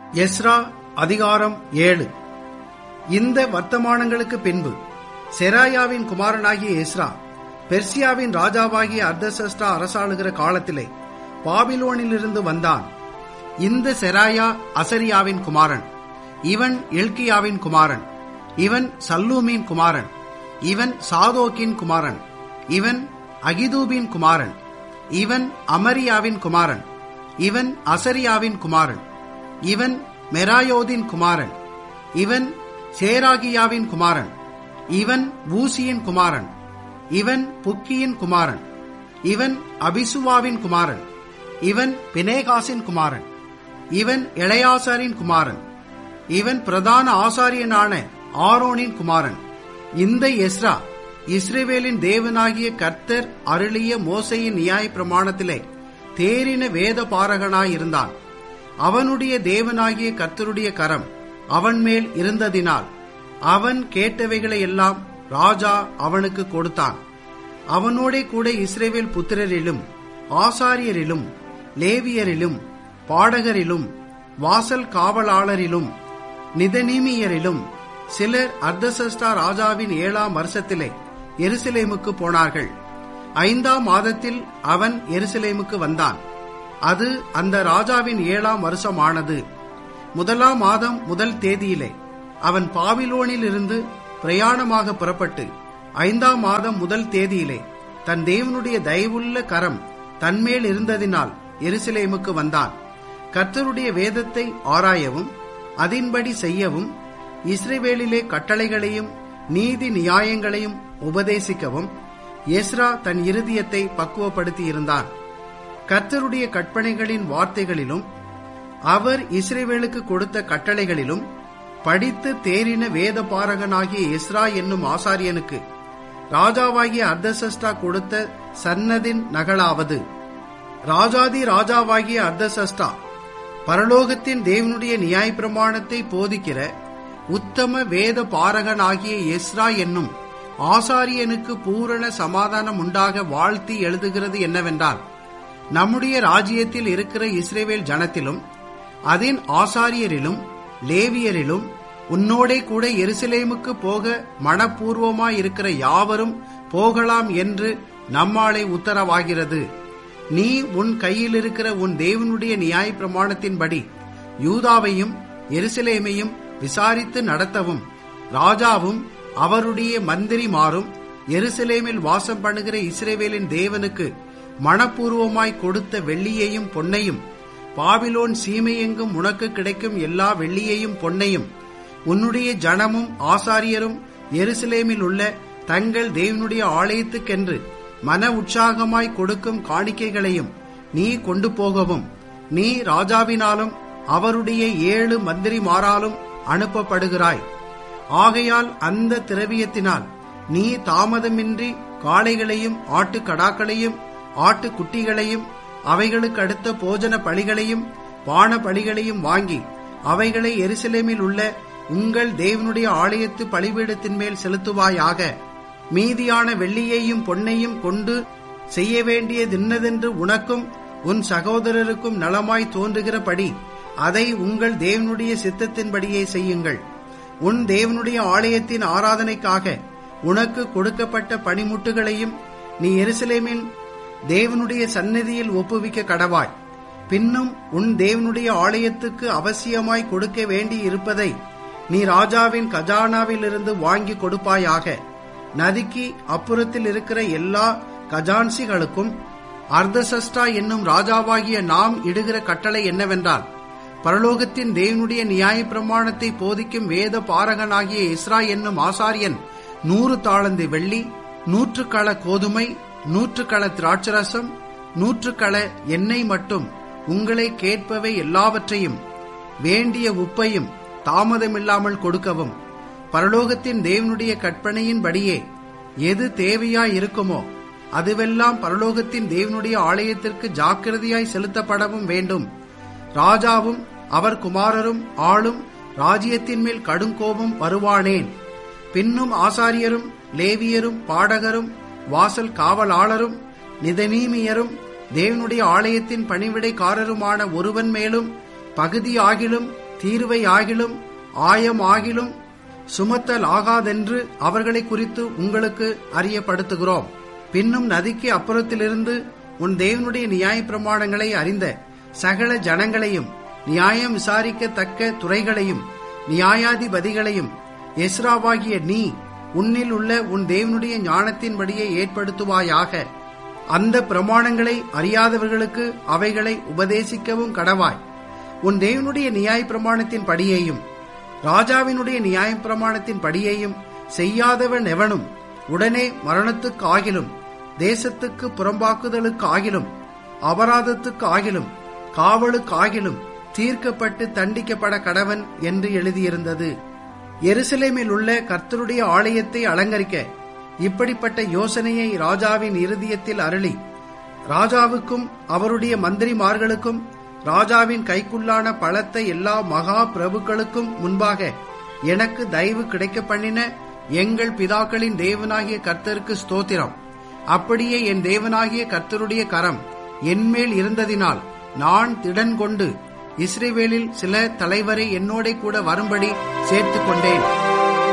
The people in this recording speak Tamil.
எஸ்ரா அதிகாரம் ஏழு இந்த வர்த்தமானங்களுக்கு பின்பு செராயாவின் குமாரனாகிய எஸ்ரா பெர்சியாவின் ராஜாவாகிய அர்தசஸ்டா அரசாளுகிற காலத்திலே பாபிலோனிலிருந்து வந்தான் இந்த செராயா அசரியாவின் குமாரன் இவன் எல்கியாவின் குமாரன் இவன் சல்லூமின் குமாரன் இவன் சாதோக்கின் குமாரன் இவன் அகிதூபின் குமாரன் இவன் அமரியாவின் குமாரன் இவன் அசரியாவின் குமாரன் இவன் மெராயோதின் குமாரன் இவன் சேராகியாவின் குமாரன் இவன் ஊசியின் குமாரன் இவன் புக்கியின் குமாரன் இவன் அபிசுவாவின் குமாரன் இவன் பினேகாசின் குமாரன் இவன் இளையாசாரின் குமாரன் இவன் பிரதான ஆசாரியனான ஆரோனின் குமாரன் இந்த எஸ்ரா இஸ்ரேவேலின் தேவனாகிய கர்த்தர் அருளிய மோசையின் நியாய பிரமாணத்திலே தேறின வேத பாரகனாயிருந்தான் அவனுடைய தேவனாகிய கர்த்தருடைய கரம் அவன் மேல் இருந்ததினால் அவன் கேட்டவைகளை எல்லாம் ராஜா அவனுக்கு கொடுத்தான் அவனோடே கூட இஸ்ரேவேல் புத்திரரிலும் ஆசாரியரிலும் லேவியரிலும் பாடகரிலும் வாசல் காவலாளரிலும் நிதனீமியரிலும் சிலர் அர்த்தசஸ்டா ராஜாவின் ஏழாம் வருஷத்திலே எருசலேமுக்கு போனார்கள் ஐந்தாம் மாதத்தில் அவன் எருசலேமுக்கு வந்தான் அது அந்த ராஜாவின் ஏழாம் வருஷமானது முதலாம் மாதம் முதல் தேதியிலே அவன் பாபிலோனில் இருந்து பிரயாணமாக புறப்பட்டு ஐந்தாம் மாதம் முதல் தேதியிலே தன் தேவனுடைய தயவுள்ள கரம் தன்மேல் இருந்ததினால் எருசலேமுக்கு வந்தான் கர்த்தருடைய வேதத்தை ஆராயவும் அதின்படி செய்யவும் இஸ்ரேவேலிலே கட்டளைகளையும் நீதி நியாயங்களையும் உபதேசிக்கவும் எஸ்ரா தன் இருதயத்தை பக்குவப்படுத்தி இருந்தான் கர்த்தருடைய கற்பனைகளின் வார்த்தைகளிலும் அவர் இஸ்ரேவேலுக்கு கொடுத்த கட்டளைகளிலும் படித்து தேறின வேத பாரகனாகிய எஸ்ரா என்னும் ஆசாரியனுக்கு ராஜாவாகிய அர்த்தசஸ்டா கொடுத்த சன்னதின் நகலாவது ராஜாதி ராஜாவாகிய அர்த்தசஸ்டா பரலோகத்தின் தேவனுடைய நியாய பிரமாணத்தை போதிக்கிற உத்தம வேத பாரகனாகிய எஸ்ரா என்னும் ஆசாரியனுக்கு பூரண சமாதானம் உண்டாக வாழ்த்தி எழுதுகிறது என்னவென்றால் நம்முடைய ராஜ்யத்தில் இருக்கிற இஸ்ரேவேல் ஜனத்திலும் அதன் ஆசாரியரிலும் லேவியரிலும் உன்னோடே கூட எருசலேமுக்கு போக மனப்பூர்வமாயிருக்கிற யாவரும் போகலாம் என்று நம்மாலே உத்தரவாகிறது நீ உன் கையில் இருக்கிற உன் தேவனுடைய நியாய பிரமாணத்தின்படி யூதாவையும் எருசலேமையும் விசாரித்து நடத்தவும் ராஜாவும் அவருடைய மந்திரிமாரும் எருசலேமில் வாசம் பண்ணுகிற இஸ்ரேவேலின் தேவனுக்கு மனப்பூர்வமாய் கொடுத்த வெள்ளியையும் பொன்னையும் பாபிலோன் சீமையெங்கும் உனக்கு கிடைக்கும் எல்லா வெள்ளியையும் பொன்னையும் உன்னுடைய ஜனமும் ஆசாரியரும் எருசலேமில் உள்ள தங்கள் தேவனுடைய ஆலயத்துக்கென்று மன உற்சாகமாய் கொடுக்கும் காணிக்கைகளையும் நீ கொண்டு போகவும் நீ ராஜாவினாலும் அவருடைய ஏழு மந்திரிமாராலும் அனுப்பப்படுகிறாய் ஆகையால் அந்த திரவியத்தினால் நீ தாமதமின்றி காளைகளையும் ஆட்டு கடாக்களையும் ஆட்டு குட்டிகளையும் அவைகளுக்கு அடுத்த போஜன பலிகளையும் பான பலிகளையும் வாங்கி அவைகளை எருசலேமில் உள்ள உங்கள் தேவனுடைய ஆலயத்து பலிபீடத்தின் மேல் செலுத்துவாயாக மீதியான வெள்ளியையும் பொன்னையும் கொண்டு செய்ய வேண்டியதின்னதென்று உனக்கும் உன் சகோதரருக்கும் நலமாய் தோன்றுகிறபடி அதை உங்கள் தேவனுடைய சித்தத்தின்படியே செய்யுங்கள் உன் தேவனுடைய ஆலயத்தின் ஆராதனைக்காக உனக்கு கொடுக்கப்பட்ட பணிமுட்டுகளையும் நீ எருசலேமின் தேவனுடைய சந்நிதியில் ஒப்புவிக்க கடவாய் பின்னும் உன் தேவனுடைய ஆலயத்துக்கு அவசியமாய் கொடுக்க வேண்டி இருப்பதை நீ ராஜாவின் கஜானாவிலிருந்து வாங்கி கொடுப்பாயாக நதிக்கு அப்புறத்தில் இருக்கிற எல்லா கஜான்சிகளுக்கும் அர்த்தசஷ்டா என்னும் ராஜாவாகிய நாம் இடுகிற கட்டளை என்னவென்றால் பரலோகத்தின் தேவனுடைய நியாய பிரமாணத்தை போதிக்கும் வேத பாரகனாகிய இஸ்ரா என்னும் ஆசாரியன் நூறு தாளந்து வெள்ளி நூற்று கள கோதுமை நூற்று கள திராட்சரசம் நூற்று கள எண்ணெய் மட்டும் உங்களை கேட்பவை எல்லாவற்றையும் வேண்டிய உப்பையும் தாமதமில்லாமல் கொடுக்கவும் பரலோகத்தின் தேவனுடைய கற்பனையின்படியே எது தேவையாய் இருக்குமோ அதுவெல்லாம் பரலோகத்தின் தேவனுடைய ஆலயத்திற்கு ஜாக்கிரதையாய் செலுத்தப்படவும் வேண்டும் ராஜாவும் அவர் குமாரரும் ஆளும் ராஜ்யத்தின் மேல் கடுங்கோபம் வருவானேன் பின்னும் ஆசாரியரும் லேவியரும் பாடகரும் வாசல் காவலாளரும் நிதனீமியரும் தேவனுடைய ஆலயத்தின் பணிவிடைக்காரருமான ஒருவன் மேலும் பகுதியாகிலும் தீர்வை ஆகிலும் ஆயம் ஆகிலும் சுமத்தல் ஆகாதென்று அவர்களை குறித்து உங்களுக்கு அறியப்படுத்துகிறோம் பின்னும் நதிக்கு அப்புறத்திலிருந்து உன் தேவனுடைய நியாய பிரமாணங்களை அறிந்த சகல ஜனங்களையும் நியாயம் விசாரிக்கத்தக்க துறைகளையும் நியாயாதிபதிகளையும் எஸ்ராவாகிய நீ உன்னில் உள்ள உன் தேவனுடைய ஞானத்தின்படியே ஏற்படுத்துவாயாக அந்த பிரமாணங்களை அறியாதவர்களுக்கு அவைகளை உபதேசிக்கவும் கடவாய் உன் தேவனுடைய நியாய பிரமாணத்தின் படியையும் ராஜாவினுடைய நியாய பிரமாணத்தின் படியையும் செய்யாதவன் எவனும் உடனே மரணத்துக்கு ஆகிலும் தேசத்துக்கு புறம்பாக்குதலுக்கு ஆகிலும் அபராதத்துக்கு ஆகிலும் காவலுக்கு ஆகிலும் தீர்க்கப்பட்டு தண்டிக்கப்பட கடவன் என்று எழுதியிருந்தது எருசலேமில் உள்ள கர்த்தருடைய ஆலயத்தை அலங்கரிக்க இப்படிப்பட்ட யோசனையை ராஜாவின் இருதயத்தில் அருளி ராஜாவுக்கும் அவருடைய மந்திரிமார்களுக்கும் ராஜாவின் கைக்குள்ளான பலத்த எல்லா மகா பிரபுக்களுக்கும் முன்பாக எனக்கு தயவு கிடைக்க பண்ணின எங்கள் பிதாக்களின் தேவனாகிய கர்த்தருக்கு ஸ்தோத்திரம் அப்படியே என் தேவனாகிய கர்த்தருடைய கரம் என்மேல் இருந்ததினால் நான் திடன் கொண்டு இஸ்ரேவேலில் சில தலைவரை என்னோட கூட வரும்படி சேர்த்து கொண்டேன்